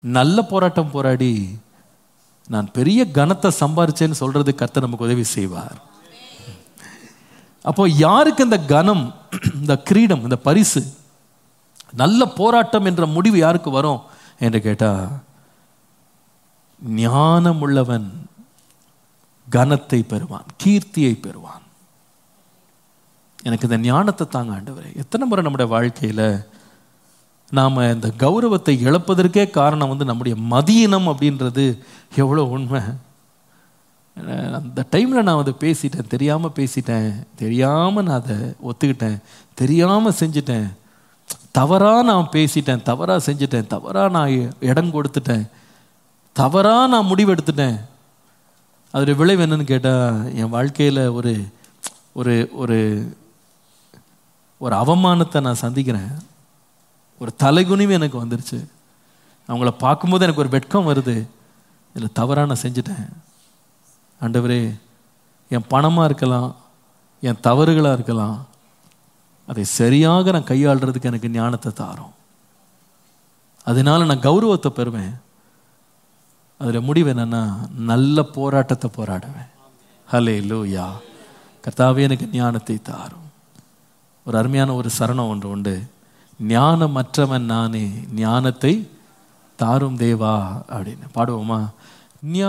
நல்ல போராட்டம் போராடி நான் பெரிய கனத்தை சம்பாரிச்சேன்னு சொல்றது கர்த்தர் நமக்கு உதவி செய்வார் அப்போ யாருக்கு இந்த கனம் இந்த கிரீடம் இந்த பரிசு நல்ல போராட்டம் என்ற முடிவு யாருக்கு வரும் என்று கேட்டா ஞானம் உள்ளவன் கனத்தை பெறுவான் கீர்த்தியை பெறுவான் எனக்கு இந்த ஞானத்தை தாங்க ஆண்டவரே எத்தனை முறை நம்முடைய வாழ்க்கையில நாம இந்த கௌரவத்தை இழப்பதற்கே காரணம் வந்து நம்முடைய மதியினம் அப்படின்றது எவ்வளோ உண்மை அஹ் அந்த டைமில் நான் அதை பேசிட்டேன் தெரியாமல் பேசிட்டேன் தெரியாமல் நான் அதை ஒத்துக்கிட்டேன் தெரியாமல் செஞ்சிட்டேன் தவறாக நான் பேசிட்டேன் தவறாக செஞ்சிட்டேன் தவறாக நான் இடம் கொடுத்துட்டேன் தவறாக நான் முடிவெடுத்துட்டேன் அதோட விளைவு என்னன்னு கேட்டால் என் வாழ்க்கையில் ஒரு ஒரு ஒரு ஒரு அவமானத்தை நான் சந்திக்கிறேன் ஒரு தலைகுனிவு எனக்கு வந்துருச்சு அவங்கள பார்க்கும்போது எனக்கு ஒரு வெட்கம் வருது இதில் தவறாக நான் செஞ்சுட்டேன் ஆண்டவரே என் பணமாக இருக்கலாம் என் தவறுகளாக இருக்கலாம் அதை சரியாக நான் கையாளுறதுக்கு எனக்கு ஞானத்தை தாரும் அதனால நான் கௌரவத்தை பெறுவேன் அதில் முடிவு என்னன்னா நல்ல போராட்டத்தை போராடுவேன் ஹலே லூயா கர்த்தாவே எனக்கு ஞானத்தை தாரும் ஒரு அருமையான ஒரு சரணம் ஒன்று உண்டு ஞானமற்றவன் நானே ஞானத்தை தாரும் தேவா அப்படின்னு பாடுவோமா ஞா